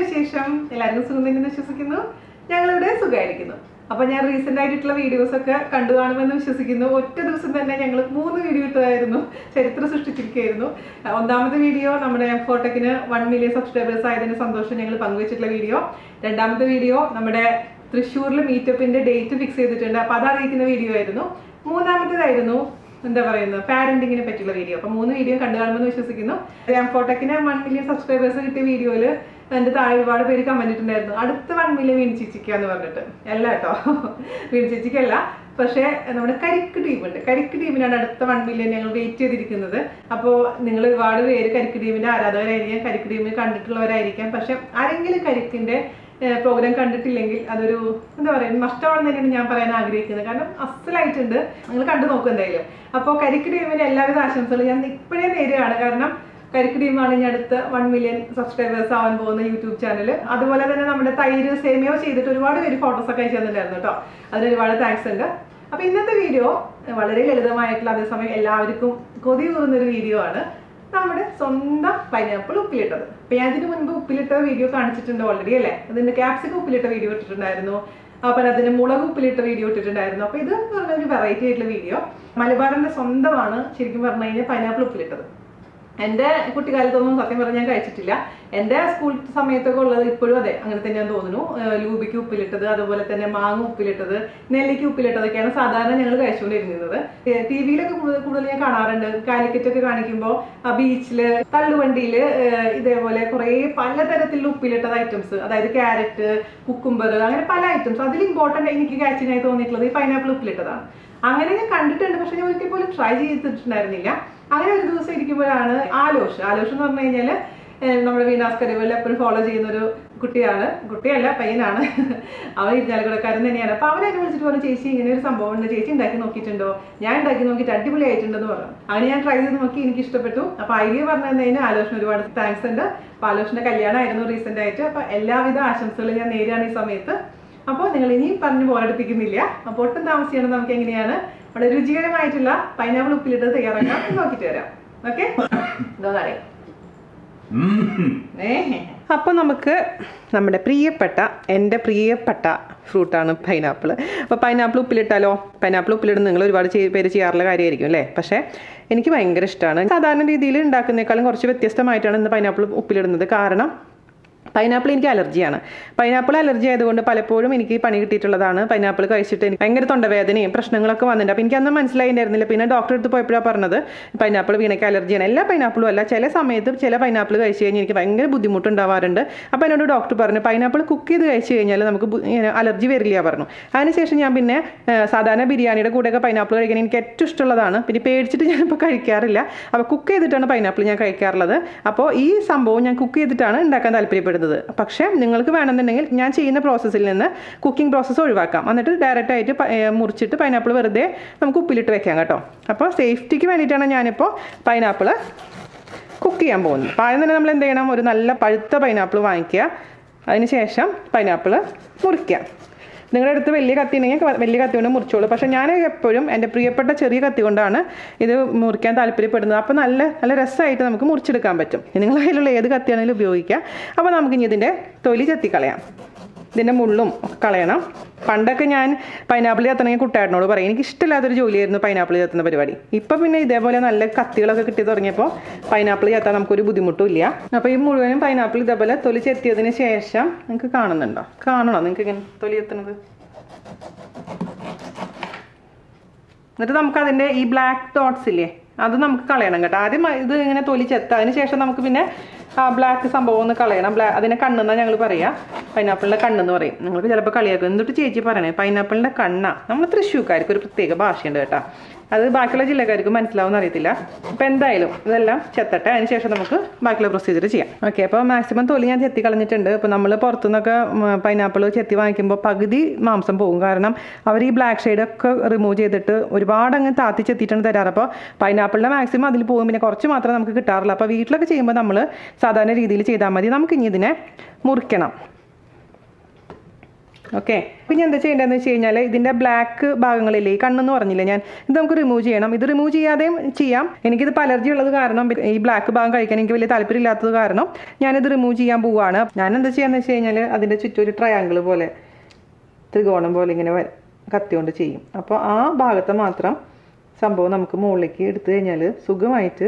വിശേഷം എല്ലാവർക്കും സുഖം തന്നെ വിശ്വസിക്കുന്നു ഞങ്ങളിവിടെ സുഖമായിരിക്കുന്നു അപ്പൊ ഞാൻ റീസെന്റ് ആയിട്ടുള്ള വീഡിയോസ് ഒക്കെ കണ്ടു കാണുമെന്ന് വിശ്വസിക്കുന്നു ഒറ്റ ദിവസം തന്നെ ഞങ്ങൾ മൂന്ന് വീഡിയോ ഇട്ടതായിരുന്നു ചരിത്രം സൃഷ്ടിച്ചിരിക്കുകയായിരുന്നു അഹ് ഒന്നാമത്തെ വീഡിയോ നമ്മുടെ ഫോട്ടോക്കിന് വൺ മില്യൺ സബ്സ്ക്രൈബേഴ്സ് ആയതിന് സന്തോഷം ഞങ്ങൾ പങ്കുവച്ചിട്ടുള്ള വീഡിയോ രണ്ടാമത്തെ വീഡിയോ നമ്മുടെ തൃശ്ശൂരിൽ മീറ്റപ്പിന്റെ ഡേറ്റ് ഫിക്സ് ചെയ്തിട്ടുണ്ട് അപ്പൊ അത് അറിയിക്കുന്ന വീഡിയോ ആയിരുന്നു മൂന്നാമത്തേതായിരുന്നു എന്താ പറയുന്നത് പാരന്റിങ്ങിനെ പറ്റിയുള്ള വീഡിയോ അപ്പൊ മൂന്ന് വീഡിയോ കണ്ടു കാണുമെന്ന് വിശ്വസിക്കുന്നു ഞാൻ ഫോട്ടോക്കിന് വൺ മില്യൺ സബ്സ്ക്രൈബേഴ്സ് കിട്ടിയ വീഡിയോയിൽ എന്റെ താഴെ ഒരുപാട് പേര് കമന്റ് ഇട്ടുണ്ടായിരുന്നു അടുത്ത വൺ മില്യൺ വീണ് ചേച്ചിക്കാന്ന് പറഞ്ഞിട്ട് അല്ല കേട്ടോ വീണ് ചേച്ചിക്കല്ല പക്ഷേ നമ്മുടെ കരിക്ക് ടീമുണ്ട് കരിക്ക് ടീമിനാണ് അടുത്ത വൺ മില്യൺ ഞങ്ങൾ വെയിറ്റ് ചെയ്തിരിക്കുന്നത് അപ്പോൾ നിങ്ങൾ ഒരുപാട് പേര് കരിക്ക് ടീമിന്റെ ആരാധകരായിരിക്കാം കരിക്ക് ടീമിൽ കണ്ടിട്ടുള്ളവരായിരിക്കാം പക്ഷെ ആരെങ്കിലും കരിക്കിന്റെ പ്രോഗ്രാം കണ്ടിട്ടില്ലെങ്കിൽ അതൊരു എന്താ പറയുക നഷ്ടമാണെന്ന് തന്നെയാണ് ഞാൻ പറയാൻ ആഗ്രഹിക്കുന്നത് കാരണം അസലായിട്ടുണ്ട് നിങ്ങൾ കണ്ടു നോക്കും എന്തായാലും അപ്പോൾ കരിക്ക് ടീമിന് എല്ലാവിധ ആശംസകളും ഞാൻ ഇപ്പോഴേ നേരെയാണ് കാരണം കരിക്ക് ടീമാണ് ഇനി അടുത്ത വൺ മില്യൺ സബ്സ്ക്രൈബേഴ്സ് ആവാൻ പോകുന്ന യൂട്യൂബ് ചാനൽ അതുപോലെ തന്നെ നമ്മുടെ തൈര് സേമിയോ ചെയ്തിട്ട് ഒരുപാട് പേര് ഫോട്ടോസ് ഒക്കെ അയച്ചു തന്നിട്ടുണ്ടായിരുന്നു കേട്ടോ അതിന് ഒരുപാട് താങ്ക്സ് ഉണ്ട് അപ്പൊ ഇന്നത്തെ വീഡിയോ വളരെ ലളിതമായിട്ടുള്ള അതേസമയം എല്ലാവർക്കും കൊതി കൂറുന്ന ഒരു വീഡിയോ ആണ് നമ്മുടെ സ്വന്തം പൈനാപ്പിൾ ഉപ്പിലിട്ടത് അപ്പൊ ഞാൻ ഇതിന് മുൻപ് ഉപ്പിലിട്ട വീഡിയോ കാണിച്ചിട്ടുണ്ട് ഓൾറെഡി അല്ലേ അതിന്റെ ക്യാപ്സിക്കം ഉപ്പിലിട്ട വീഡിയോ ഇട്ടിട്ടുണ്ടായിരുന്നു അപ്പൊ അതിന് മുളക് ഉപ്പിലിട്ട വീഡിയോ ഇട്ടിട്ടുണ്ടായിരുന്നു അപ്പൊ ഇത് എന്ന് പറഞ്ഞ ഒരു വെറൈറ്റി ആയിട്ടുള്ള വീഡിയോ മലബാറിന്റെ സ്വന്തമാണ് ശരിക്കും പറഞ്ഞു കഴിഞ്ഞാൽ പൈനാപ്പിൾ ഉപ്പിലിട്ടത് എൻ്റെ കുട്ടിക്കാലത്തൊന്നും സത്യം പറഞ്ഞാൽ ഞാൻ കഴിച്ചിട്ടില്ല എൻ്റെ സ്കൂൾ സമയത്തൊക്കെ ഉള്ളത് ഇപ്പോഴും അതെ അങ്ങനെ തന്നെയാണ് തോന്നുന്നു ഏഹ് ലൂബിക്ക് ഉപ്പിലിട്ടത് അതുപോലെ തന്നെ മാങ്ങ ഉപ്പിലിട്ടത് നെല്ലിക്ക് ഉപ്പിലിട്ടതൊക്കെയാണ് സാധാരണ ഞങ്ങൾ കഴിച്ചുകൊണ്ടിരുന്നത് ടി വിയിലൊക്കെ കൂടുതൽ കൂടുതൽ ഞാൻ കാണാറുണ്ട് കാലിക്കറ്റ് ഒക്കെ കാണിക്കുമ്പോൾ ബീച്ചില് തള്ളുവണ്ടിയിൽ ഇതേപോലെ കുറേ പലതരത്തിലുള്ള ഉപ്പിലിട്ടത് ഐറ്റംസ് അതായത് ക്യാരറ്റ് കുക്കുംബർ അങ്ങനെ പല ഐറ്റംസ് അതിൽ ഇമ്പോർട്ടൻ്റ് എനിക്ക് കാച്ചിനായി തോന്നിയിട്ടുള്ളത് ഈ പൈനാപ്പിൾ ഉപ്പിലിട്ടതാണ് അങ്ങനെ ഞാൻ കണ്ടിട്ടുണ്ട് പക്ഷെ ഞാൻ ഒരിക്കൽ പോലും ട്രൈ ചെയ്തിട്ടുണ്ടായിരുന്നില്ല അങ്ങനെ ഒരു ദിവസം ഇരിക്കുമ്പോഴാണ് ആലോഷ് ആലോഷ് എന്ന് പറഞ്ഞു കഴിഞ്ഞാൽ നമ്മുടെ വീണാസ് കരിവലിൽ എപ്പോഴും ഫോളോ ചെയ്യുന്ന ഒരു കുട്ടിയാണ് കുട്ടിയല്ല പയ്യനാണ് അവൻ ഇരിഞ്ഞാലക്കുടക്കാരൻ തന്നെയാണ് അപ്പൊ അവനെ വിളിച്ചിട്ട് പറഞ്ഞു ചേച്ചി ഇങ്ങനെ ഒരു സംഭവം ഉണ്ട് ചേച്ചി ഉണ്ടാക്കി നോക്കിയിട്ടുണ്ടോ ഞാൻ ഉണ്ടാക്കി നോക്കിയിട്ട് അടിപൊളിയായിട്ടുണ്ടെന്ന് പറഞ്ഞു അങ്ങനെ ഞാൻ ട്രൈ ചെയ്ത് നോക്കി എനിക്ക് ഇഷ്ടപ്പെട്ടു അപ്പൊ ഐഡിയ പറഞ്ഞു തന്നതിന് ആലോചന ഒരുപാട് താങ്ക്സ് ഉണ്ട് അപ്പൊ ആലോചന കല്യാണമായിരുന്നു റീസെന്റ് ആയിട്ട് അപ്പൊ എല്ലാവിധ ആശംസകളും ഞാൻ നേരെയാണ് ഈ സമയത്ത് അപ്പോൾ നിങ്ങൾ ഇനിയും പറഞ്ഞു ബോറടിപ്പിക്കുന്നില്ല അപ്പോൾ ഒട്ടും താമസിയാണ് നമുക്ക് എങ്ങനെയാണ് വളരെ രുചികരമായിട്ടുള്ള പൈനാപ്പിൾ ഉപ്പിലിട്ട് തയ്യാറാക്കാം എന്ന് നോക്കിയിട്ട് വരാം ഓക്കെ ഇതോന്നറിയാം അപ്പോൾ നമുക്ക് നമ്മുടെ പ്രിയപ്പെട്ട എൻ്റെ പ്രിയപ്പെട്ട ഫ്രൂട്ടാണ് പൈനാപ്പിൾ അപ്പോൾ പൈനാപ്പിൾ ഉപ്പിലിട്ടാലോ പൈനാപ്പിൾ ഉപ്പിലിടുന്ന നിങ്ങൾ ഒരുപാട് ചെയ്- പേര് ചെയ്യാറുള്ള കാര്യമായിരിക്കും അല്ലേ പക്ഷേ എനിക്ക് ഭയങ്കര ഇഷ്ടമാണ് സാധാരണ രീതിയിൽ ഉണ്ടാക്കുന്നേക്കാളും കുറച്ച് വ്യത്യസ്തമായിട്ടാണ് ഇന്ന് പൈനാപ്പിൾ ഉപ്പിലിടുന്നത് കാരണം പൈനാപ്പിൾ എനിക്ക് അലർജിയാണ് പൈനാപ്പിൾ അലർജി ആയതുകൊണ്ട് പലപ്പോഴും എനിക്ക് പണി കിട്ടിയിട്ടുള്ളതാണ് പൈനാപ്പിൾ കഴിച്ചിട്ട് എനിക്ക് ഭയങ്കര തൊണ്ടവേദനയും പ്രശ്നങ്ങളൊക്കെ വന്നിട്ടുണ്ട് അപ്പോൾ എനിക്ക് അന്ന് മനസ്സിലായിട്ടുണ്ടായിരുന്നില്ല പിന്നെ ഡോക്ടറെ അടുത്ത് പോയപ്പോഴാണ് പറഞ്ഞത് പൈനാപ്പിൾ വീണയ്ക്ക് അലർജിയാണ് എല്ലാ പൈനാപ്പിളും അല്ല ചില സമയത്ത് ചില പൈനാപ്പിൾ കഴിച്ച് കഴിഞ്ഞാൽ എനിക്ക് ഭയങ്കര ബുദ്ധിമുട്ടുണ്ടാവാറുണ്ട് അപ്പോൾ എന്നോട് ഡോക്ടർ പറഞ്ഞു പൈനാപ്പിൾ കുക്ക് ചെയ്ത് കഴിച്ച് കഴിഞ്ഞാൽ നമുക്ക് ബു- ഇങ്ങനെ അലർജി വരില്ല പറഞ്ഞു അതിനുശേഷം ഞാൻ പിന്നെ ആ, സാധാരണ ബിരിയാണിയുടെ കൂടെയൊക്കെ പൈനാപ്പിൾ കഴിക്കാൻ എനിക്ക് ഏറ്റവും ഇഷ്ടമുള്ളതാണ് പിന്നെ പേടിച്ചിട്ട് ഞാനിപ്പോൾ കഴിക്കാറില്ല അപ്പോൾ കുക്ക് ചെയ്തിട്ടാണ് പൈനാപ്പിൾ ഞാൻ കഴിക്കാറുള്ളത് അപ്പോൾ ഈ സംഭവം ഞാൻ കുക്ക് ചെയ്തിട്ടാണ് ഉണ്ടാക്കാൻ താല്പര്യപ്പെടുന്നത് പക്ഷേ നിങ്ങൾക്ക് വേണമെന്നുണ്ടെങ്കിൽ ഞാൻ ചെയ്യുന്ന പ്രോസസ്സിൽ നിന്ന് കുക്കിംഗ് പ്രോസസ്സ് ഒഴിവാക്കാം എന്നിട്ട് ഡയറക്റ്റ് ആയിട്ട് പ- ഏ, മുറിച്ചിട്ട് പൈനാപ്പിൾ വെറുതെ നമുക്ക് ഉപ്പിലിട്ട് വെക്കാം കേട്ടോ അപ്പോൾ സേഫ്റ്റിക്ക് വേണ്ടിയിട്ടാണ് ഞാനിപ്പോൾ പൈനാപ്പിൾ കുക്ക് ചെയ്യാൻ പോകുന്നത് അപ്പോൾ ആദ്യം തന്നെ നമ്മൾ എന്ത് ചെയ്യണം ഒരു നല്ല പഴുത്ത പൈനാപ്പിൾ വാങ്ങിക്കുക അതിന് ശേഷം പൈനാപ്പിൾ മുറിക്കുക നിങ്ങളുടെ അടുത്ത് വലിയ കത്തി ഉണ്ടെങ്കിൽ വലിയ കത്തി കൊണ്ട് മുറിച്ചോളൂ പക്ഷേ ഞാൻ എപ്പോഴും എൻ്റെ പ്രിയപ്പെട്ട ചെറിയ കത്തി കൊണ്ടാണ് ഇത് മുറിക്കാൻ താല്പര്യപ്പെടുന്നത് അപ്പോൾ നല്ല നല്ല രസമായിട്ട് നമുക്ക് മുറിച്ചെടുക്കാൻ പറ്റും നിങ്ങൾ കയ്യിലുള്ള ഏത് കത്തിയാണെങ്കിലും ഉപയോഗിക്കുക അപ്പോൾ നമുക്ക് ഇനി ഇതിൻ്റെ തൊലി ചെത്തിക്കളയാം ഇതിൻ്റെ മുള്ളും കളയണം പണ്ടൊക്കെ ഞാൻ പൈനാപ്പിൾ ചെത്തണമെങ്കിൽ കുട്ടാടിനോട് പറയും എനിക്ക് ഇഷ്ടമില്ലാത്തൊരു ജോലിയായിരുന്നു പൈനാപ്പിൾ ചെത്തുന്ന പരിപാടി ഇപ്പം പിന്നെ ഇതേപോലെ നല്ല കത്തികളൊക്കെ കിട്ടി തുടങ്ങിയപ്പോൾ പൈനാപ്പിൾ ചെത്താൻ നമുക്കൊരു ബുദ്ധിമുട്ടും ഇല്ല അപ്പോൾ ഈ മുഴുവനും പൈനാപ്പിൾ ഇതേപോലെ തൊലി ചെത്തിയതിന് ശേഷം നിങ്ങൾക്ക് കാണുന്നുണ്ടോ കാണണോ നിങ്ങൾക്ക് ഇങ്ങനെ തൊലി ചെത്തുന്നത് എന്നിട്ട് നമുക്ക് അതിൻ്റെ ഈ ബ്ലാക്ക് ഡോട്ട്സ് ഇല്ലേ അത് നമുക്ക് കളയണം കേട്ടോ ആദ്യം ഇത് ഇങ്ങനെ തൊലി ചെത്ത അതിന് ശേഷം നമുക്ക് പിന്നെ ആ ബ്ലാക്ക് സംഭവം ഒന്ന് കളയണം ബ്ലാ അതിനെ കണ്ണെന്നാണ് ഞങ്ങൾ പറയാം പൈനാപ്പിളിൻ്റെ കണ്ണെന്ന് പറയും നിങ്ങൾക്ക് ചിലപ്പോൾ കളിയാക്കും എന്നിട്ട് ചേച്ചി പറയണേ പൈനാപ്പിളിൻ്റെ കണ്ണ നമ്മൾ തൃശ്ശൂർക്കാർക്ക് ഒരു പ്രത്യേക ഭാഷയുണ്ട് കേട്ടോ അത് ബാക്കിയുള്ള ജില്ലക്കാർക്ക് മനസ്സിലാവുമെന്ന് അറിയത്തില്ല അപ്പോൾ എന്തായാലും ഇതെല്ലാം ചെത്തട്ടെ അതിന് ശേഷം നമുക്ക് ബാക്കിയുള്ള പ്രൊസീജിയർ ചെയ്യാം ഓക്കെ അപ്പോൾ മാക്സിമം തൊലി ഞാൻ ചെത്തി കളഞ്ഞിട്ടുണ്ട് ഇപ്പോൾ നമ്മൾ പുറത്തുനിന്നൊക്കെ പൈനാപ്പിൾ ചെത്തി വാങ്ങിക്കുമ്പോൾ പകുതി മാംസം പോകും കാരണം അവർ ഈ ബ്ലാക്ക് ഷെയ്ഡൊക്കെ റിമൂവ് ചെയ്തിട്ട് ഒരുപാട് അങ്ങ് താത്തി ചെത്തിയിട്ടാണ് തരാറ് അപ്പോൾ പൈനാപ്പിളിൻ്റെ മാക്സിമം അതിൽ പോകും പിന്നെ കുറച്ച് മാത്രമേ നമുക്ക് കിട്ടാറുള്ളൂ അപ്പോൾ വീട്ടിലൊക്കെ ചെയ്യുമ്പോൾ നമ്മൾ സാധാരണ രീതിയിൽ ചെയ്താൽ മതി നമുക്ക് ഇനി ഇതിനെ മുറിക്കണം ഓക്കെ പിന്നെ എന്താ ചെയ്യേണ്ടതെന്ന് വെച്ച് കഴിഞ്ഞാൽ ഇതിൻ്റെ ബ്ലാക്ക് ഭാഗങ്ങളില്ലേ ഈ കണ്ണെന്ന് പറഞ്ഞില്ലേ ഞാൻ ഇത് നമുക്ക് റിമൂവ് ചെയ്യണം ഇത് റിമൂവ് ചെയ്യാതെയും ചെയ്യാം എനിക്കിത് അലർജി ഉള്ളത് കാരണം ഈ ബ്ലാക്ക് ഭാഗം കഴിക്കാൻ എനിക്ക് വലിയ താല്പര്യമില്ലാത്തത് കാരണം ഞാനിത് റിമൂവ് ചെയ്യാൻ പോവുകയാണ് ഞാൻ എന്താ ചെയ്യാന്ന് വെച്ച് കഴിഞ്ഞാൽ അതിൻ്റെ ചുറ്റും ഒരു ട്രയാങ്കിൾ പോലെ ത്രികോണം പോലെ ഇങ്ങനെ വര- കത്തി കൊണ്ട് ചെയ്യും അപ്പോൾ ആ ഭാഗത്ത് മാത്രം സംഭവം നമുക്ക് മുകളിലേക്ക് എടുത്തു കഴിഞ്ഞാൽ സുഖമായിട്ട്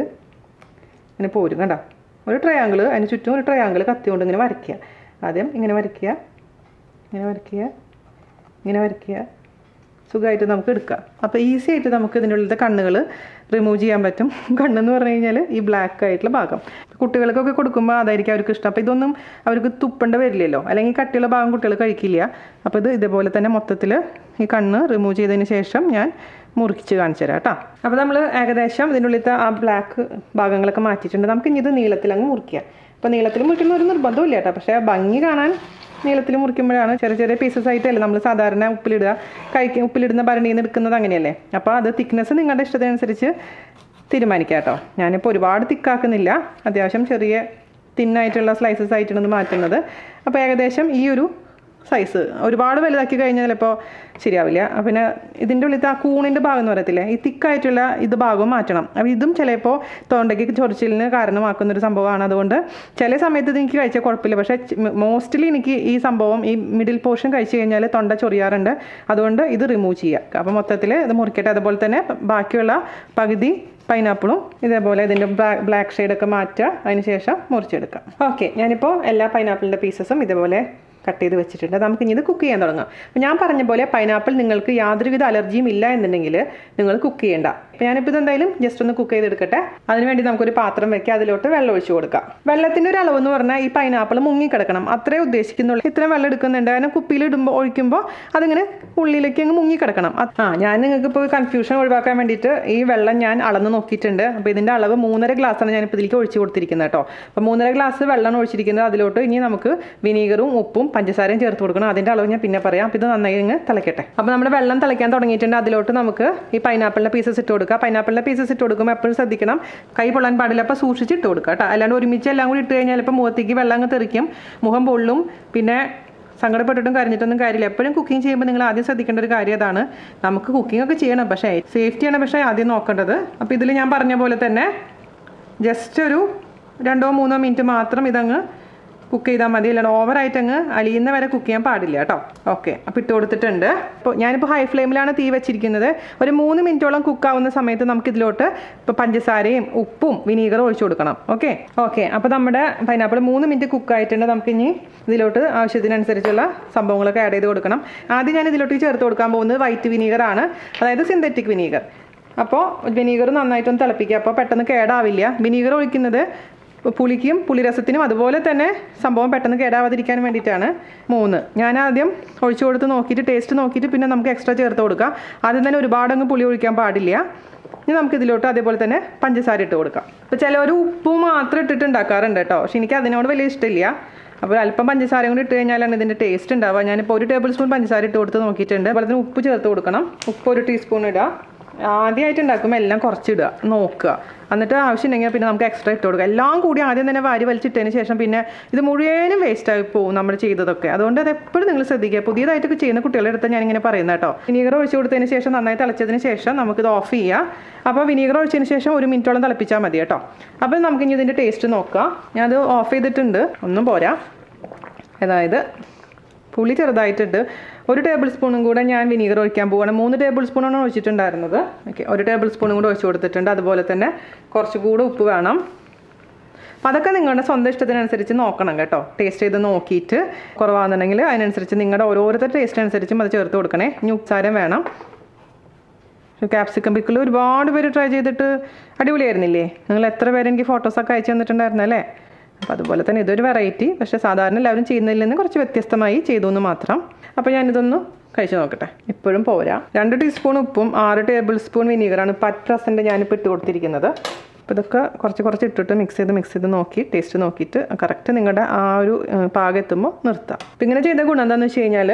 ഇങ്ങനെ പോരും കണ്ട ഒരു ട്രയാങ്കിൾ അതിന് ചുറ്റും ഒരു ട്രയാങ്കിൾ കത്തി കൊണ്ട് ഇങ്ങനെ വരയ്ക്കുക ആദ്യം ഇങ്ങനെ വരയ്ക്കുക ഇങ്ങനെ വരയ്ക്കുക ഇങ്ങനെ വരയ്ക്കുക സുഖമായിട്ട് നമുക്ക് എടുക്കാം അപ്പോൾ ഈസി ആയിട്ട് നമുക്ക് ഇതിൻ്റെ ഉള്ളിലത്തെ കണ്ണുകൾ റിമൂവ് ചെയ്യാൻ പറ്റും കണ്ണെന്ന് പറഞ്ഞു കഴിഞ്ഞാൽ ഈ ബ്ലാക്ക് ആയിട്ടുള്ള ഭാഗം കുട്ടികൾക്കൊക്കെ കൊടുക്കുമ്പോൾ അതായിരിക്കും അവർക്ക് ഇഷ്ടം അപ്പോൾ ഇതൊന്നും അവർക്ക് തുപ്പേണ്ട വരില്ലല്ലോ അല്ലെങ്കിൽ കട്ടിയുള്ള ഭാഗം കുട്ടികൾ കഴിക്കില്ല അപ്പോൾ ഇത് ഇതേപോലെ തന്നെ മൊത്തത്തിൽ ഈ കണ്ണ് റിമൂവ് ചെയ്തതിന് ശേഷം ഞാൻ മുറിച്ച് കാണിച്ചു തരാം കേട്ടോ അപ്പോൾ നമ്മൾ ഏകദേശം ഇതിൻ്റെ ഉള്ളിലത്തെ ആ ബ്ലാക്ക് ഭാഗങ്ങളൊക്കെ മാറ്റിയിട്ടുണ്ട് നമുക്ക് ഇനി ഇത് നീളത്തിൽ അങ്ങ് മുറിക്കുക അപ്പോൾ നീളത്തിൽ മുറിക്കുന്ന ഒരു നിർബന്ധമില്ല കേട്ടോ പക്ഷേ ഭംഗി കാണാൻ നീളത്തിൽ മുറിക്കുമ്പോഴാണ് ചെറിയ ചെറിയ പീസസ് ആയിട്ടല്ലേ നമ്മൾ സാധാരണ ഉപ്പിലിടുക കഴിക്കുക ഉപ്പിലിടുന്ന ഭരണിയിൽ നിന്ന് എടുക്കുന്നത് അങ്ങനെയല്ലേ അപ്പോൾ അത് തിക്നെസ് നിങ്ങളുടെ ഇഷ്ടത്തിനനുസരിച്ച് തീരുമാനിക്കാം കേട്ടോ ഞാനിപ്പോൾ ഒരുപാട് തിക്കാക്കുന്നില്ല അത്യാവശ്യം ചെറിയ തിന്നായിട്ടുള്ള സ്ലൈസസ് ആയിട്ടാണ് ഇത് മാറ്റുന്നത് അപ്പോൾ ഏകദേശം ഈ ഒരു സൈസ് ഒരുപാട് വലുതാക്കി കഴിഞ്ഞാൽ ചിലപ്പോൾ ശരിയാവില്ല അപ്പോൾ പിന്നെ ഇതിൻ്റെ ഉള്ളിലത്തെ ആ കൂണിൻ്റെ ഭാഗം എന്ന് പറയത്തില്ലേ ഈ തിക്കായിട്ടുള്ള ഇത് ഭാഗം മാറ്റണം അപ്പോൾ ഇതും ചിലപ്പോൾ തൊണ്ടയ്ക്ക് ചൊറിച്ചിലിന് കാരണമാക്കുന്ന ഒരു സംഭവമാണ് അതുകൊണ്ട് ചില സമയത്ത് ഇത് എനിക്ക് കഴിച്ചാൽ കുഴപ്പമില്ല പക്ഷേ മോസ്റ്റ്ലി എനിക്ക് ഈ സംഭവം ഈ മിഡിൽ പോർഷൻ കഴിച്ചു കഴിഞ്ഞാൽ തൊണ്ട ചൊറിയാറുണ്ട് അതുകൊണ്ട് ഇത് റിമൂവ് ചെയ്യുക അപ്പോൾ മൊത്തത്തിൽ ഇത് മുറിക്കട്ടെ അതുപോലെ തന്നെ ബാക്കിയുള്ള പകുതി പൈനാപ്പിളും ഇതേപോലെ ഇതിൻ്റെ ബ്ലാക്ക് ഷെയ്ഡൊക്കെ മാറ്റുക അതിന് ശേഷം മുറിച്ചെടുക്കാം ഓക്കെ ഞാനിപ്പോൾ എല്ലാ പൈനാപ്പിളിൻ്റെ പീസസും ഇതേപോലെ കട്ട് ചെയ്ത് വെച്ചിട്ടുണ്ട് നമുക്ക് ഇനി ഇത് കുക്ക് ചെയ്യാൻ തുടങ്ങാം അപ്പോൾ ഞാൻ പറഞ്ഞ പോലെ പൈനാപ്പിൾ നിങ്ങൾക്ക് യാതൊരുവിധ അലർജിയും ഇല്ല എന്നുണ്ടെങ്കിൽ നിങ്ങൾ കുക്ക് ചെയ്യേണ്ട അപ്പോൾ ഞാനിപ്പോൾ ഇത് എന്തായാലും ജസ്റ്റ് ഒന്ന് കുക്ക് ചെയ്തെടുക്കട്ടെ അതിനുവേണ്ടി നമുക്കൊരു പാത്രം വെക്കുക അതിലോട്ട് വെള്ളം ഒഴിച്ചു കൊടുക്കാം വെള്ളത്തിൻ്റെ ഒരു അളവ് എന്ന് പറഞ്ഞാൽ ഈ പൈനാപ്പിൾ മുങ്ങിക്കിടക്കണം അത്രേ ഉദ്ദേശിക്കുന്നുള്ളൂ ഇത്രയും വെള്ളം എടുക്കുന്നുണ്ട് കാരണം കുപ്പിയിൽ ഇടുമ്പോൾ ഒഴിക്കുമ്പോൾ അതിങ്ങനെ ഉള്ളിലേക്ക് അങ്ങ് മുങ്ങിക്കിടക്കണം അത് ആ ഞാൻ നിങ്ങൾക്ക് ഇപ്പോൾ കൺഫ്യൂഷൻ ഒഴിവാക്കാൻ വേണ്ടിയിട്ട് ഈ വെള്ളം ഞാൻ അളന്ന് നോക്കിയിട്ടുണ്ട് അപ്പോൾ ഇതിൻ്റെ അളവ് മൂന്നര ഗ്ലാസ്സാണ് ഞാനിപ്പോൾ ഇതിലേക്ക് ഒഴിച്ച് കൊടുത്തിരിക്കുന്നത് കേട്ടോ അപ്പോൾ മൂന്നര ഗ്ലാസ് വെള്ളമാണ് ഒഴിച്ചിരിക്കുന്നത് അതിലോട്ട് ഇനി നമുക്ക് വിനീഗറും ഉപ്പും പഞ്ചസാരയും ചേർത്ത് കൊടുക്കണം അതിൻ്റെ അളവ് ഞാൻ പിന്നെ പറയാം അപ്പോൾ ഇത് നന്നായി ഇങ്ങ് തിളയ്ക്കട്ടെ അപ്പോൾ നമ്മുടെ വെള്ളം തിളയ്ക്കാൻ തുടങ്ങിയിട്ടുണ്ട് അതിലോട്ട് നമുക്ക് ഈ പൈനാപ്പിളിൻ്റെ പീസസ് ഇട്ട് കൊടുക്കുക പൈനാപ്പിളിൻ്റെ പീസസ് ഇട്ട് കൊടുക്കുമ്പോൾ എപ്പോഴും ശ്രദ്ധിക്കണം കൈ പൊള്ളാൻ പാടില്ല അപ്പോൾ സൂക്ഷിച്ച് ഇട്ട് കൊടുക്കുക കേട്ടോ അല്ലാണ്ട് ഒരുമിച്ച് എല്ലാം കൂടി ഇട്ട് കഴിഞ്ഞാൽ ഇപ്പോൾ മുഖത്തേക്ക് വെള്ളം അങ്ങ് തെറിക്കും മുഖം പൊള്ളും പിന്നെ സങ്കടപ്പെട്ടിട്ടും കരഞ്ഞിട്ടൊന്നും കാര്യമില്ല എപ്പോഴും കുക്കിംഗ് ചെയ്യുമ്പോൾ നിങ്ങൾ ആദ്യം ശ്രദ്ധിക്കേണ്ട ഒരു കാര്യം അതാണ് നമുക്ക് കുക്കിംഗ് ഒക്കെ ചെയ്യണം പക്ഷേ സേഫ്റ്റിയാണ് പക്ഷേ ആദ്യം നോക്കേണ്ടത് അപ്പോൾ ഇതിൽ ഞാൻ പറഞ്ഞ പോലെ തന്നെ ജസ്റ്റ് ഒരു രണ്ടോ മൂന്നോ മിനിറ്റ് മാത്രം ഇതങ്ങ് കുക്ക് ചെയ്താൽ മതി അല്ലാണ്ട് ഓവറായിട്ട് അങ്ങ് അലിയുന്ന വരെ കുക്ക് ചെയ്യാൻ പാടില്ല കേട്ടോ ഓക്കെ അപ്പോൾ ഇട്ട് കൊടുത്തിട്ടുണ്ട് ഇപ്പോൾ ഞാനിപ്പോൾ ഹൈ ഫ്ലെയിമിലാണ് തീ വെച്ചിരിക്കുന്നത് ഒരു മൂന്ന് മിനിറ്റോളം കുക്ക് ആവുന്ന സമയത്ത് നമുക്ക് ഇതിലോട്ട് ഇപ്പോൾ പഞ്ചസാരയും ഉപ്പും വിനീഗറും ഒഴിച്ചു കൊടുക്കണം ഓക്കെ ഓക്കെ അപ്പോൾ നമ്മുടെ പൈനാപ്പിൾ മൂന്ന് മിനിറ്റ് കുക്ക് ആയിട്ടുണ്ട് നമുക്ക് ഇനി ഇതിലോട്ട് ആവശ്യത്തിനനുസരിച്ചുള്ള സംഭവങ്ങളൊക്കെ ആഡ് ചെയ്ത് കൊടുക്കണം ആദ്യം ഞാൻ ഇതിലോട്ട് ചേർത്ത് കൊടുക്കാൻ പോകുന്നത് വൈറ്റ് വിനീഗറാണ് അതായത് സിന്തറ്റിക് വിനീഗർ അപ്പോൾ വിനീഗർ നന്നായിട്ടൊന്ന് തിളപ്പിക്കുക അപ്പോൾ പെട്ടെന്ന് കേടാവില്ല വിനീഗർ ഒഴിക്കുന്നത് പുളിക്കും പുളിരസത്തിനും അതുപോലെ തന്നെ സംഭവം പെട്ടെന്ന് കേടാവാതിരിക്കാൻ വേണ്ടിയിട്ടാണ് മൂന്ന് ഞാൻ ആദ്യം ഒഴിച്ചു കൊടുത്ത് നോക്കിയിട്ട് ടേസ്റ്റ് നോക്കിയിട്ട് പിന്നെ നമുക്ക് എക്സ്ട്രാ ചേർത്ത് കൊടുക്കാം ആദ്യം തന്നെ ഒരുപാടങ്ങ് പുളി ഒഴിക്കാൻ പാടില്ല ഇനി നമുക്ക് ഇതിലോട്ട് അതേപോലെ തന്നെ പഞ്ചസാര ഇട്ട് കൊടുക്കാം അപ്പോൾ ചിലവർ ഉപ്പ് മാത്രം ഇട്ടിട്ട് ഉണ്ടാക്കാറുണ്ട് കേട്ടോ പക്ഷെ എനിക്ക് അതിനോട് വലിയ ഇഷ്ടമില്ല അപ്പോൾ അല്പം പഞ്ചസാരയും കൂടി ഇട്ട് കഴിഞ്ഞാലാണ് ഇതിൻ്റെ ടേസ്റ്റ് ഉണ്ടാവുക ഞാനിപ്പോൾ ഒരു ടേബിൾ സ്പൂൺ പഞ്ചസാര ഇട്ട് കൊടുത്ത് നോക്കിയിട്ടുണ്ട് അതുപോലെ തന്നെ ഉപ്പ് ചേർത്ത് കൊടുക്കണം ഉപ്പ് ഒരു ടീസ്പൂൺ ഇടുക ആദ്യമായിട്ട് ഉണ്ടാക്കുമ്പോൾ എല്ലാം കുറച്ചിടുക നോക്കുക എന്നിട്ട് ആവശ്യമുണ്ടെങ്കിൽ പിന്നെ നമുക്ക് എക്സ്ട്രാ ഇട്ട് കൊടുക്കുക എല്ലാം കൂടി ആദ്യം തന്നെ വാരി വലിച്ചിട്ടതിന് ശേഷം പിന്നെ ഇത് മുഴുവനും വേസ്റ്റ് ആയി പോകും നമ്മൾ ചെയ്തതൊക്കെ അതുകൊണ്ട് അത് എപ്പോഴും നിങ്ങൾ ശ്രദ്ധിക്കുക പുതിയതായിട്ടൊക്കെ ചെയ്യുന്ന കുട്ടികളുടെ അടുത്ത് ഞാനിങ്ങനെ പറയുന്നത് കേട്ടോ വിനീഗർ ഒഴിച്ച് കൊടുത്തതിന് ശേഷം നന്നായി തിളച്ചതിന് ശേഷം നമുക്കിത് ഓഫ് ചെയ്യാം അപ്പോൾ വിനീഗർ ഒഴിച്ചതിന് ശേഷം ഒരു മിനിറ്റോളം തിളപ്പിച്ചാൽ മതി കേട്ടോ അപ്പോൾ നമുക്ക് ഇനി ഇതിൻ്റെ ടേസ്റ്റ് നോക്കാം ഞാനത് ഓഫ് ചെയ്തിട്ടുണ്ട് ഒന്നും പോരാ അതായത് പുളി ചെറുതായിട്ടുണ്ട് ഒരു ടേബിൾ സ്പൂണും കൂടെ ഞാൻ വിനീഗർ ഒഴിക്കാൻ പോവുകയാണ് മൂന്ന് ടേബിൾ സ്പൂണാണ് ഒഴിച്ചിട്ടുണ്ടായിരുന്നത് ഓക്കെ ഒരു ടേബിൾ സ്പൂണും കൂടെ ഒഴിച്ച് കൊടുത്തിട്ടുണ്ട് അതുപോലെ തന്നെ കുറച്ചുകൂടെ ഉപ്പ് വേണം അപ്പോൾ അതൊക്കെ നിങ്ങളുടെ സ്വന്തം ഇഷ്ടത്തിനനുസരിച്ച് നോക്കണം കേട്ടോ ടേസ്റ്റ് ചെയ്ത് നോക്കിയിട്ട് കുറവാണെന്നുണ്ടെങ്കിൽ അതിനനുസരിച്ച് നിങ്ങളുടെ ഓരോരുത്തർ ടേസ്റ്റ് അനുസരിച്ചും അത് ചേർത്ത് കൊടുക്കണേ ഇനി ഉച്ചാരം വേണം ക്യാപ്സിക്കം പിക്കിൾ ഒരുപാട് പേര് ട്രൈ ചെയ്തിട്ട് അടിപൊളിയായിരുന്നില്ലേ നിങ്ങൾ എത്ര പേര് എനിക്ക് ഫോട്ടോസൊക്കെ അയച്ചു തന്നിട്ടുണ്ടായിരുന്നല്ലേ അപ്പോൾ അതുപോലെ തന്നെ ഇതൊരു വെറൈറ്റി പക്ഷേ സാധാരണ എല്ലാവരും ചെയ്യുന്നതിൽ നിന്ന് കുറച്ച് വ്യത്യസ്തമായി ചെയ്തു എന്ന് മാത്രം അപ്പോൾ ഞാനിതൊന്ന് കഴിച്ചു നോക്കട്ടെ ഇപ്പോഴും പോരാ രണ്ട് ടീസ്പൂൺ ഉപ്പും ആറ് ടേബിൾ സ്പൂൺ വിനീഗറാണ് പത്ത് പെർസെൻറ്റ് ഞാനിപ്പോൾ ഇട്ട് കൊടുത്തിരിക്കുന്നത് അപ്പോൾ ഇതൊക്കെ കുറച്ച് കുറച്ച് ഇട്ടിട്ട് മിക്സ് ചെയ്ത് മിക്സ് ചെയ്ത് നോക്കി ടേസ്റ്റ് നോക്കിയിട്ട് കറക്റ്റ് നിങ്ങളുടെ ആ ഒരു ഏഹ്, പാകം എത്തുമ്പോൾ നിർത്താം അപ്പോൾ ഇങ്ങനെ ചെയ്ത ഗുണം എന്താണെന്ന് വെച്ച് കഴിഞ്ഞാൽ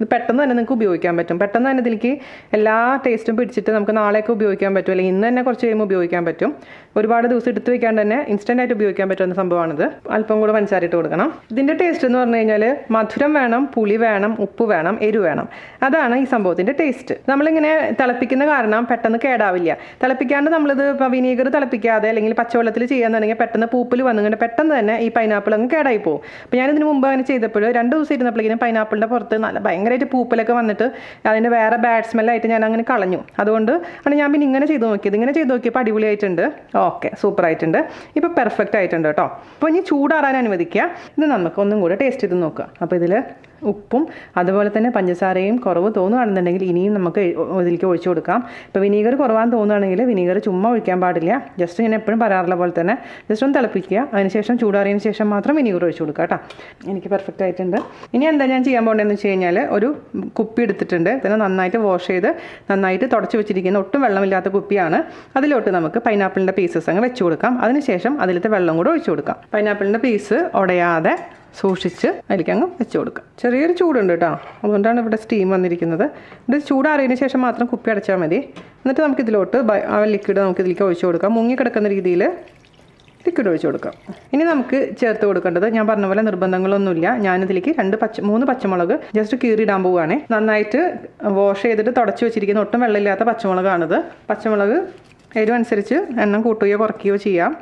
ഇത് പെട്ടെന്ന് തന്നെ നിങ്ങൾക്ക് ഉപയോഗിക്കാൻ പറ്റും പെട്ടെന്ന് തന്നെ ഇതിലേക്ക് എല്ലാ ടേസ്റ്റും പിടിച്ചിട്ട് നമുക്ക് നാളെയൊക്കെ ഉപയോഗിക്കാൻ പറ്റും അല്ലെങ്കിൽ ഇന്ന് തന്നെ കുറച്ച് കഴിയുമ്പോൾ ഉപയോഗിക്കാൻ പറ്റും ഒരുപാട് ദിവസം എടുത്ത് വെക്കാണ്ട് തന്നെ ഇൻസ്റ്റൻ്റ് ആയിട്ട് ഉപയോഗിക്കാൻ പറ്റുന്ന സംഭവമാണിത് അല്പം കൂടെ പഞ്ചസാര ഇട്ട് കൊടുക്കണം ഇതിൻ്റെ ടേസ്റ്റ് എന്ന് പറഞ്ഞു കഴിഞ്ഞാൽ മധുരം വേണം പുളി വേണം ഉപ്പ് വേണം എരിവ് വേണം അതാണ് ഈ സംഭവത്തിൻ്റെ ടേസ്റ്റ് നമ്മളിങ്ങനെ തിളപ്പിക്കുന്ന കാരണം പെട്ടെന്ന് കേടാവില്ല തിളപ്പിക്കാണ്ട് നമ്മളിത് ഇപ്പോൾ വിനീഗർ തിളപ്പിക്കാതെ അല്ലെങ്കിൽ പച്ചവെള്ളത്തിൽ ചെയ്യാന്നുണ്ടെങ്കിൽ പെട്ടെന്ന് പൂപ്പിൽ വന്നുകൊണ്ട് പെട്ടെന്ന് തന്നെ ഈ പൈനാപ്പിൾ അങ്ങ് കേടായി പോകും അപ്പോൾ ഞാൻ ഇതിന് മുമ്പ് അങ്ങനെ ചെയ്തപ്പോൾ രണ്ട് ദിവസം ഇരുന്നപ്പോഴേക്കും പൈനാപ്പിളിൻ്റെ പുറത്ത് നല്ല ഭയങ്കരമായിട്ട് പൂപ്പിലൊക്കെ വന്നിട്ട് അതിൻ്റെ വേറെ ബാഡ് സ്മെല്ലായിട്ട് ഞാൻ അങ്ങനെ കളഞ്ഞു അതുകൊണ്ട് ആണ് ഞാൻ പിന്നെ ഇങ്ങനെ ചെയ്ത് നോക്കിയത് ഇങ്ങനെ ചെയ്ത് നോക്കിയപ്പോൾ അടിപൊളിയായിട്ടുണ്ട് ഓക്കെ സൂപ്പർ ആയിട്ടുണ്ട് ഇപ്പോൾ പെർഫെക്റ്റ് ആയിട്ടുണ്ട് കേട്ടോ അപ്പോൾ ഇനി ചൂടാറാൻ അനുവദിക്കുക ഇത് നമുക്ക് ഒന്നും കൂടെ ടേസ്റ്റ് ചെയ്ത് നോക്കുക അപ്പോൾ ഇതിൽ ഉപ്പും അതുപോലെ തന്നെ പഞ്ചസാരയും കുറവ് തോന്നുകയാണെന്നുണ്ടെങ്കിൽ ഇനിയും നമുക്ക് ഇതിലേക്ക് ഒഴിച്ചു കൊടുക്കാം ഇപ്പോൾ വിനീഗർ കുറവാന്ന് തോന്നുകയാണെങ്കിൽ വിനീഗർ ചുമ്മാ ഒഴിക്കാൻ പാടില്ല ജസ്റ്റ് ഞാൻ എപ്പോഴും പറയാറുള്ള പോലെ തന്നെ ജസ്റ്റ് ഒന്ന് തിളപ്പിക്കുക അതിനുശേഷം ചൂടാറിയതിന് ശേഷം മാത്രം വിനീഗർ ഒഴിച്ചു കൊടുക്കുക കേട്ടോ എനിക്ക് പെർഫെക്റ്റ് ആയിട്ടുണ്ട് ഇനി എന്താ ഞാൻ ചെയ്യാൻ പോകേണ്ടതെന്ന് വെച്ച് കഴിഞ്ഞാൽ ഒരു കുപ്പി എടുത്തിട്ടുണ്ട് ഇതിനെ നന്നായിട്ട് വാഷ് ചെയ്ത് നന്നായിട്ട് തുടച്ച് വെച്ചിരിക്കുന്ന ഒട്ടും വെള്ളമില്ലാത്ത കുപ്പിയാണ് അതിലോട്ട് നമുക്ക് പൈനാപ്പിളിൻ്റെ പീസസ് അങ്ങ് വെച്ച് കൊടുക്കാം അതിനുശേഷം അതിലത്തെ വെള്ളം കൂടെ ഒഴിച്ചു കൊടുക്കാം പൈനാപ്പിളിൻ്റെ പീസ് ഉടയാതെ സൂക്ഷിച്ച് അതിലേക്ക് അങ്ങ് വെച്ച് കൊടുക്കുക ചെറിയൊരു ചൂടുണ്ട് കേട്ടോ അതുകൊണ്ടാണ് ഇവിടെ സ്റ്റീം വന്നിരിക്കുന്നത് ഇത് ചൂടാറിയതിന് ശേഷം മാത്രം കുപ്പി അടച്ചാൽ മതി എന്നിട്ട് നമുക്ക് ഇതിലോട്ട് ബ- ആ ലിക്വിഡ് നമുക്ക് ഇതിലേക്ക് ഒഴിച്ച് കൊടുക്കാം മുങ്ങി കിടക്കുന്ന രീതിയിൽ ലിക്വിഡ് ഒഴിച്ച് കൊടുക്കാം ഇനി നമുക്ക് ചേർത്ത് കൊടുക്കേണ്ടത് ഞാൻ പറഞ്ഞ പോലെ നിർബന്ധങ്ങളൊന്നുമില്ല ഞാനിതിലേക്ക് രണ്ട് പച്ച മൂന്ന് പച്ചമുളക് ജസ്റ്റ് കീറിയിടാൻ പോവുകയാണ് നന്നായിട്ട് വാഷ് ചെയ്തിട്ട് തുടച്ച് വെച്ചിരിക്കുന്ന ഒട്ടും വെള്ളമില്ലാത്ത പച്ചമുളകാണിത് പച്ചമുളക് എരിവ് അനുസരിച്ച് എണ്ണം കൂട്ടുകയോ കുറയ്ക്കുകയോ ചെയ്യാം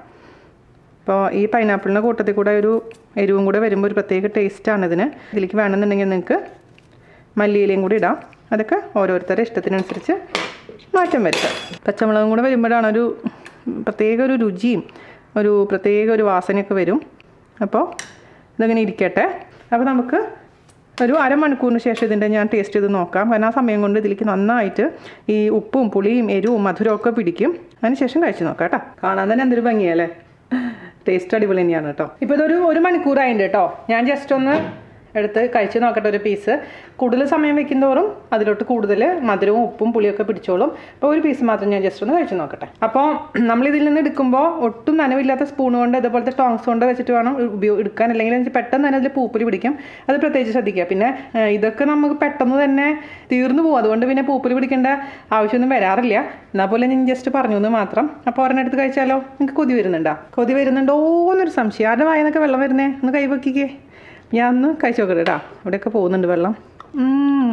അപ്പോൾ ഈ പൈനാപ്പിളിൻ്റെ കൂട്ടത്തിൽ കൂടെ ഒരു എരിവും കൂടെ വരുമ്പോൾ ഒരു പ്രത്യേക ടേസ്റ്റാണ് ഇതിന് ഇതിലേക്ക് വേണമെന്നുണ്ടെങ്കിൽ നിങ്ങൾക്ക് മല്ലിയിലയും കൂടി ഇടാം അതൊക്കെ ഓരോരുത്തരുടെ ഇഷ്ടത്തിനനുസരിച്ച് മാറ്റം വരുത്താം പച്ചമുളകും കൂടെ വരുമ്പോഴാണ് ഒരു പ്രത്യേക ഒരു രുചിയും ഒരു പ്രത്യേക ഒരു വാസനയൊക്കെ വരും അപ്പോൾ ഇതിങ്ങനെ ഇരിക്കട്ടെ അപ്പോൾ നമുക്ക് ഒരു അരമണിക്കൂറിന് ശേഷം ഇതിൻ്റെ ഞാൻ ടേസ്റ്റ് ചെയ്ത് നോക്കാം കാരണം ആ സമയം കൊണ്ട് ഇതിലേക്ക് നന്നായിട്ട് ഈ ഉപ്പും പുളിയും എരിവും മധുരവും ഒക്കെ പിടിക്കും അതിന് ശേഷം കഴിച്ച് നോക്കാം കേട്ടോ കാണാൻ തന്നെ എന്തൊരു ഭംഗിയല്ലേ ടേസ്റ്റ് അടിപൊളി തന്നെയാണ് കേട്ടോ ഇപ്പോൾ ഇതൊരു ഒരു മണിക്കൂറായിട്ടുണ്ട് കേട്ടോ ഞാൻ ജസ്റ്റ് ഒന്ന് എടുത്ത് കഴിച്ച് നോക്കട്ടെ ഒരു പീസ് കൂടുതൽ സമയം വെക്കുന്തോറും അതിലോട്ട് കൂടുതൽ മധുരവും ഉപ്പും പുളിയൊക്കെ പിടിച്ചോളും അപ്പോൾ ഒരു പീസ് മാത്രം ഞാൻ ജസ്റ്റ് ഒന്ന് കഴിച്ച് നോക്കട്ടെ അപ്പോൾ നമ്മൾ ഇതിൽ നിന്ന് എടുക്കുമ്പോൾ ഒട്ടും നനവില്ലാത്ത സ്പൂൺ കൊണ്ട് ഇതുപോലത്തെ ടോങ്സ് കൊണ്ട് വെച്ചിട്ട് വേണം ഉപയോഗം എടുക്കാൻ അല്ലെങ്കിൽ എനിക്ക് പെട്ടെന്ന് തന്നെ അതിൽ പൂപ്പല് പിടിക്കും അത് പ്രത്യേകിച്ച് ശ്രദ്ധിക്കുക പിന്നെ ഏഹ്, ഇതൊക്കെ നമുക്ക് പെട്ടെന്ന് തന്നെ തീർന്നു പോകും അതുകൊണ്ട് പിന്നെ പൂപ്പല് പിടിക്കേണ്ട ആവശ്യമൊന്നും വരാറില്ല എന്നാൽ പോലെ ഞാൻ ജസ്റ്റ് പറഞ്ഞു എന്ന് മാത്രം അപ്പോൾ ഒരെണ്ണം എടുത്ത് കഴിച്ചാലോ നിങ്ങൾക്ക് കൊതി വരുന്നുണ്ടോ കൊതി വരുന്നുണ്ടോ എന്നൊരു സംശയം ആരുടെ വായനൊക്കെ വെള്ളം വരുന്നേ ഒന്ന് കൈ വെക്കിക്കേ ഞാൻ ഒന്ന് കഴിച്ചു നോക്കട്ടെ കേട്ടോ അവിടെയൊക്കെ പോകുന്നുണ്ട് വെള്ളം ഉം.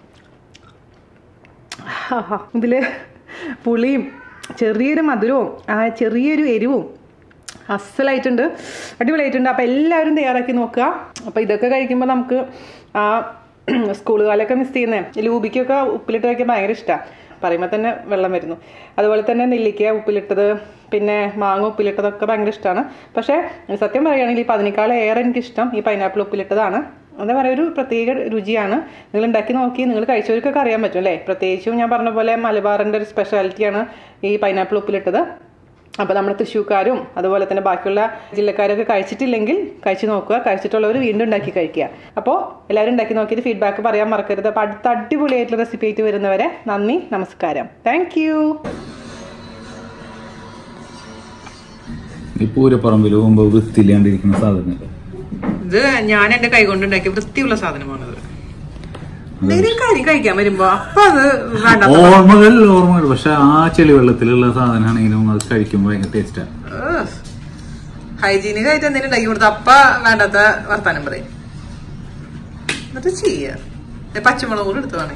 ആഹാ. ഇതില് പുളിയും ചെറിയൊരു മധുരവും ആ ചെറിയൊരു എരിവും അസലായിട്ടുണ്ട് അടിപൊളിയായിട്ടുണ്ട് അപ്പോൾ എല്ലാവരും തയ്യാറാക്കി നോക്കുക അപ്പോൾ ഇതൊക്കെ കഴിക്കുമ്പോൾ നമുക്ക് ആ സ്കൂൾ കാലമൊക്കെ മിസ് ചെയ്യുന്നേ ലൂബിക്കൊക്കെ ഉപ്പിലിട്ട് വയ്ക്കാൻ ഭയങ്കര ഇഷ്ടമാണ് പറയുമ്പോൾ തന്നെ വെള്ളം വരുന്നു അതുപോലെ തന്നെ നെല്ലിക്ക ഉപ്പിലിട്ടത് പിന്നെ മാങ്ങ ഉപ്പിലിട്ടതൊക്കെ ഭയങ്കര ഇഷ്ടമാണ് പക്ഷേ സത്യം പറയുകയാണെങ്കിൽ ഇപ്പോൾ അതിനേക്കാൾ ഏറെ എനിക്കിഷ്ടം ഈ പൈനാപ്പിൾ ഉപ്പിലിട്ടതാണ് എന്താ പറയുക ഒരു പ്രത്യേക രുചിയാണ് നിങ്ങൾ ഉണ്ടാക്കി നോക്കി നിങ്ങൾ കഴിച്ചവർക്കൊക്കെ അറിയാൻ പറ്റും അല്ലേ പ്രത്യേകിച്ചും ഞാൻ പറഞ്ഞ പോലെ മലബാറിൻ്റെ ഒരു സ്പെഷ്യാലിറ്റിയാണ് ഈ പൈനാപ്പിൾ ഉപ്പിലിട്ടത് അപ്പോൾ നമ്മുടെ തൃശ്ശൂക്കാരും അതുപോലെ തന്നെ ബാക്കിയുള്ള ജില്ലക്കാരൊക്കെ കഴിച്ചിട്ടില്ലെങ്കിൽ കഴിച്ച് നോക്കുക കഴിച്ചിട്ടുള്ളവർ വീണ്ടും ഉണ്ടാക്കി കഴിക്കുക അപ്പോൾ എല്ലാവരും ഉണ്ടാക്കി നോക്കിയിട്ട് ഫീഡ്ബാക്ക് പറയാൻ മറക്കരുത് അപ്പോൾ അടുത്ത അടിപൊളിയായിട്ടുള്ള റെസിപ്പി ആയിട്ട് വരുന്നവരെ നന്ദി നമസ്കാരം താങ്ക് ഈ പൂരപ്പറമ്പിൽ പോകുമ്പോ വൃത്തിയില്ലാണ്ടിരിക്കുന്ന സാധനങ്ങൾ ഇത് ഞാൻ എന്റെ കൈ കൊണ്ട് ഉണ്ടാക്കിയ വൃത്തിയുള്ള സാധനമാണത് എന്തെങ്കിലും കാര്യം കഴിക്കാൻ വരുമ്പോ അപ്പൊ അത് വേണ്ട ഓർമ്മകൾ ഓർമ്മകൾ പക്ഷെ ആ ചെളി വെള്ളത്തിലുള്ള സാധനമാണെങ്കിലും അത് കഴിക്കുമ്പോൾ ഭയങ്കര ടേസ്റ്റാണ് ഹൈജീനിക് ആയിട്ട് എന്തെങ്കിലും ഉണ്ടാക്കി കൊടുത്ത അപ്പ വേണ്ടാത്ത വർത്താനം പറയും എന്നിട്ട് ചെയ്യ ദേ പച്ചമുളക് കൂടെ എടുത്തതാണ്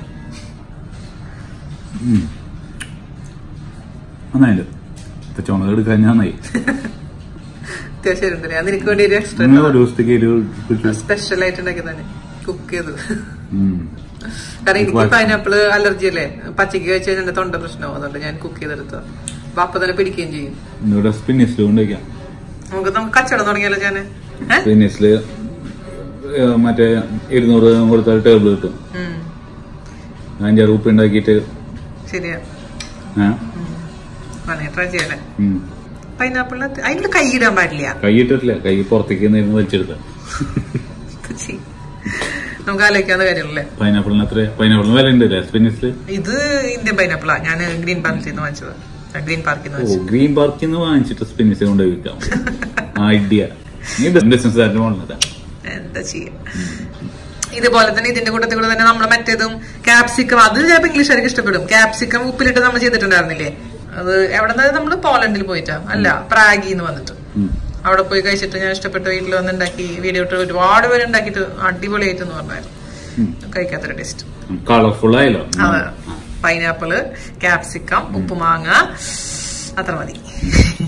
നന്നായില്ല പച്ചമുളക് എടുക്കാൻ ഞാൻ നന്നായി അത്യാവശ്യം ഉണ്ട് ഞാൻ നിനക്ക് വേണ്ടി ഒരു എക്സ്ട്രാ നിങ്ങൾ ഒരു ദിവസത്തേക്ക് ഒരു പിടിച്ചു. സ്പെഷ്യൽ ആയിട്ട് ഉണ്ടാക്കിയതാണ് കുക്ക് ചെയ്ത് ഉം. കാരണം എനിക്ക് പൈനാപ്പിള് അലർജി അല്ലേ പച്ചക്ക് കഴിച്ച് കഴിഞ്ഞാൽ എന്റെ തൊണ്ട പ്രശ്നമാവും അതുകൊണ്ട് ഞാൻ കുക്ക് ചെയ്തെടുത്ത അപ്പൊ അപ്പൊ തന്നെ പിടിക്കുകയും ചെയ്യും ഇന്നിവിടെ സ്പിന്നിസിൽ കൊണ്ടുവയ്ക്കാം നമുക്ക് നമുക്ക് കച്ചവടം തുടങ്ങിയാലോ ഞാൻ ഏഹ് സ്പിന്നിസില് മറ്റേ ഇരുന്നൂറ് കൊടുത്താൽ ടേബിൾ കിട്ടും അഞ്ചാറ് ഉപ്പ് ഉണ്ടാക്കിയിട്ട് ശരിയാ ആ വേണേ ട്രൈ ചെയ്യല്ലേ ഉം. പൈനാപ്പിളിന് അതിൽ കൈ ഇടാൻ പാടില്ല കൈയിട്ടിട്ടില്ല കൈ പുറത്തേക്ക് നിന്ന് വലിച്ചെടുത്ത ഇത് ചെയ്. നമുക്ക് ആലോചിക്കാവുന്ന കാര്യമല്ലേ പൈനാപ്പിളിന് അത്ര പൈനാപ്പിളിന് വില ഉണ്ടല്ലേ സ്പിന്നിസില് ഇത് ഇന്ത്യൻ പൈനാപ്പിളാ ഞാൻ ഗ്രീൻ പാർക്കിൽ നിന്ന് വാങ്ങിച്ചത് ഗ്രീൻ പാർക്കിൽ നിന്ന് ഓ വാങ്ങിച്ചത് ഗ്രീൻ പാർക്കിൽ നിന്ന് വാങ്ങിച്ചിട്ട് സ്പിന്നിസ് കൊണ്ട് വിൽക്കാം ഐഡിയ നീ ബിസിനസ് കാരന് പോണതാ എന്താ ചെയ്യാ ഇതുപോലെ തന്നെ ഇതിന്റെ കൂട്ടത്തിൽ കൂടെ തന്നെ നമ്മൾ മറ്റേതും ക്യാപ്സിക്കം അത് ചിലപ്പോൾ ഇംഗ്ലീഷുകാർക്ക് ഇഷ്ടപ്പെടും ക്യാപ്സിക്കം ഉപ്പിലിട്ട് നമ്മൾ ചെയ്തിട്ടുണ്ടായിരുന്നില്ലേ അത് എവിടെ നിന്ന് നമ്മൾ പോളണ്ടിൽ പോയിട്ടാ അല്ല പ്രാഗിന്ന് വന്നിട്ട് ഉം. അവിടെ പോയി കഴിച്ചിട്ട് ഞാൻ ഇഷ്ടപ്പെട്ട വീട്ടിൽ വന്ന് ഉണ്ടാക്കി വീഡിയോ ഇട്ട് ഒരുപാട് പേര് ഉണ്ടാക്കിയിട്ട് അടിപൊളിയായിട്ടെന്ന് പറഞ്ഞായിരുന്നു ഉം. കഴിക്കാത്തൊരു ടേസ്റ്റ് കളർഫുൾ ആയല്ലോ അതെ പൈനാപ്പിള് ക്യാപ്സിക്കം ഉപ്പുമാങ്ങ അത്ര മതി